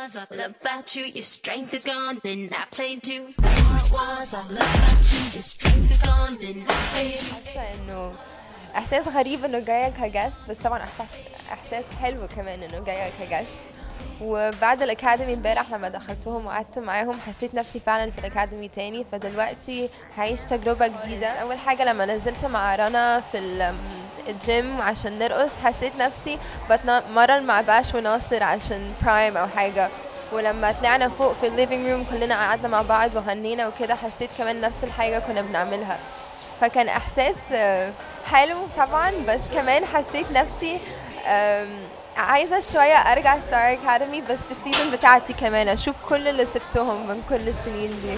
was all about you, your strength is gone, and I played too. It was all about you, your strength is gone, and I played. حاسه انه احساس غريب انه جايه كجست بس طبعا احساس احساس حلو كمان انه جايه كجست وبعد الاكاديمي امبارح لما دخلتهم وقعدت معاهم حسيت نفسي فعلا في الاكاديمي تاني فدلوقتي هعيش تجربه جديده اول حاجه لما نزلت مع رنا في ال- الجيم عشان نرقص حسيت نفسي بتمرن مع باش وناصر عشان برايم او حاجه ولما طلعنا فوق في الليفينج روم كلنا قعدنا مع بعض وغنينا وكده حسيت كمان نفس الحاجه كنا بنعملها فكان احساس آه، حلو طبعا بس كمان حسيت نفسي آم، عايزه شويه ارجع ستار اكاديمي بس في السيزون بتاعتي كمان اشوف كل اللي سبتهم من كل السنين دي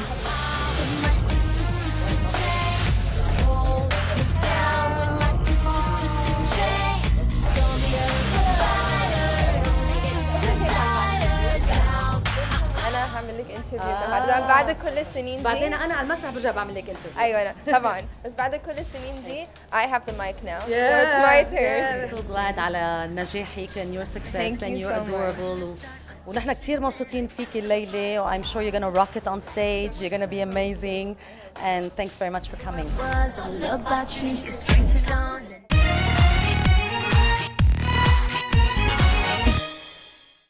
انا هعمل لك انترفيو النهارده بعد كل السنين دي بعدين انا على المسرح برجع بعمل لك انترفيو ايوه أنا طبعا بس بعد كل السنين دي I have the mic now so it's my turn I'm so glad على نجاحك and your success Thank and you you're so adorable و... ونحن كثير مبسوطين فيك الليلة و I'm sure you're gonna rock it on stage you're gonna be amazing and thanks very much for coming was all about you, your strength is gone.